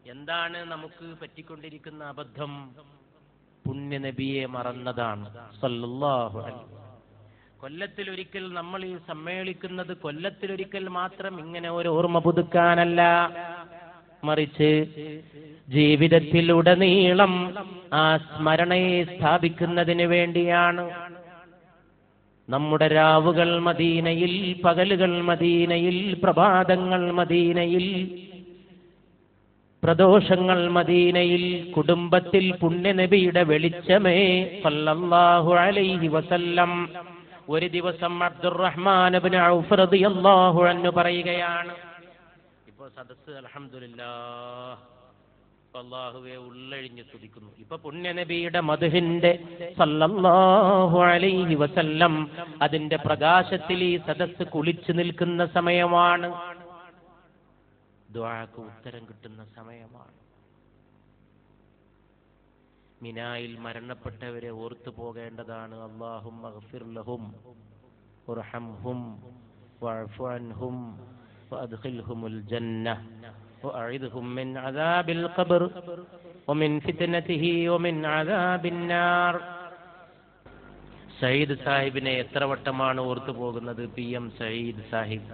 എന്താണ് നമുക്ക് പറ്റിക്കൊണ്ടിരിക്കുന്ന അബദ്ധം പുണ്യനബിയെ മറന്നതാണ് സല്ലല്ലാഹു അലൈഹി കൊല്ലത്തിലൊരിക്കൽ നമ്മൾ ഈ സമ്മേളിക്കുന്നത് കൊല്ലത്തിലൊരിക്കൽ മാത്രം ഇങ്ങനെ ഒരു ഓർമ്മ പുതുക്കാനല്ല മറിച്ച് ജീവിതത്തിലുടനീളം ആ സ്മരണയെ സ്ഥാപിക്കുന്നതിന് വേണ്ടിയാണ് നമ്മുടെ രാവുകൾ മദീനയിൽ പകലുകൾ മദീനയിൽ പ്രഭാതങ്ങൾ മദീനയിൽ പ്രദോഷങ്ങൾ മദീനയിൽ കുടുംബത്തിൽ പുണ്യനബിയുടെ വെളിച്ചമേ സല്ലല്ലാഹു അലൈഹി വസല്ലം ഒരു ദിവസം അബ്ദുറഹ്മാൻ ഇബ്നു ഔഫ് റളിയല്ലാഹു അൻഹു പറയുകയാണ് ഇപ്പൊ സദസ്സ് അൽഹംദുലില്ലാഹ് അള്ളാഹുവെ ഉള്ളഴിഞ്ഞ് സ്തുതിക്കുന്നു ഇപ്പൊ പുണ്യനബിയുടെ മധുഹിന്റെ സല്ലല്ലാഹു അലൈഹി വസല്ലം അതിന്റെ പ്രകാശത്തിൽ ഈ സദസ്സ് കുളിച്ചു നിൽക്കുന്ന സമയമാണ് ദ്വാക്ക് ഉത്തരം കിട്ടുന്ന സമയമാണ് മിനായിൽ മരണപ്പെട്ടവരെ ഓർത്തു പോകേണ്ടതാണ് അള്ളാഹും ലഹും ഉർഹംഹും വഅഫു അൻഹും وأدخلهم الجنة وأعذهم من عذاب القبر ومن فتنته ومن عذاب النار സയ്യിദ് സാഹിബിനെ എത്ര വട്ടമാണ് ഓർത്തു പോകുന്നത് പി എം സയ്യിദ് സാഹിബ്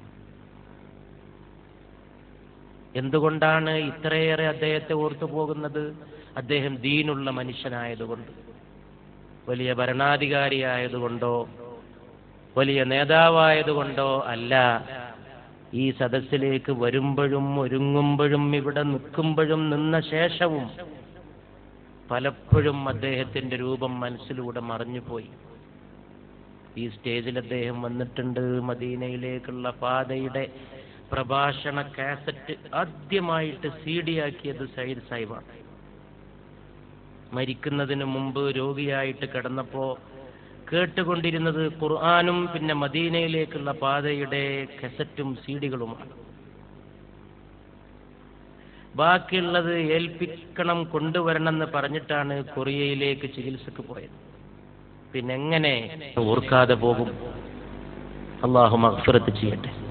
എന്തുകൊണ്ടാണ് ഇത്രയേറെ അദ്ദേഹത്തെ ഓർത്തു പോകുന്നത് അദ്ദേഹം ദീനുള്ള മനുഷ്യനായതുകൊണ്ട് വലിയ ഭരണാധികാരിയായതുകൊണ്ടോ വലിയ നേതാവായതുകൊണ്ടോ അല്ല ഈ സദസ്സിലേക്ക് വരുമ്പോഴും ഒരുങ്ങുമ്പോഴും ഇവിടെ നിൽക്കുമ്പോഴും നിന്ന ശേഷവും പലപ്പോഴും അദ്ദേഹത്തിന്റെ രൂപം മനസ്സിലൂടെ മറഞ്ഞുപോയി ഈ സ്റ്റേജിൽ അദ്ദേഹം വന്നിട്ടുണ്ട് മദീനയിലേക്കുള്ള പാതയുടെ പ്രഭാഷണ കാസറ്റ് ആദ്യമായിട്ട് സി ഡി ആക്കിയത് സയ്യിദ് സാഹിബാണ് മരിക്കുന്നതിന് മുമ്പ് രോഗിയായിട്ട് കിടന്നപ്പോ കേട്ടുകൊണ്ടിരുന്നത് ഖുർആാനും പിന്നെ മദീനയിലേക്കുള്ള പാതയുടെ കസറ്റും സീഡികളുമാണ് ബാക്കിയുള്ളത് ഏൽപ്പിക്കണം കൊണ്ടുവരണം എന്ന് പറഞ്ഞിട്ടാണ് കൊറിയയിലേക്ക് ചികിത്സക്ക് പോയത് പിന്നെ എങ്ങനെ ഓർക്കാതെ പോകും അള്ളാഹു മഗ്ഫിറത്ത് ചെയ്യട്ടെ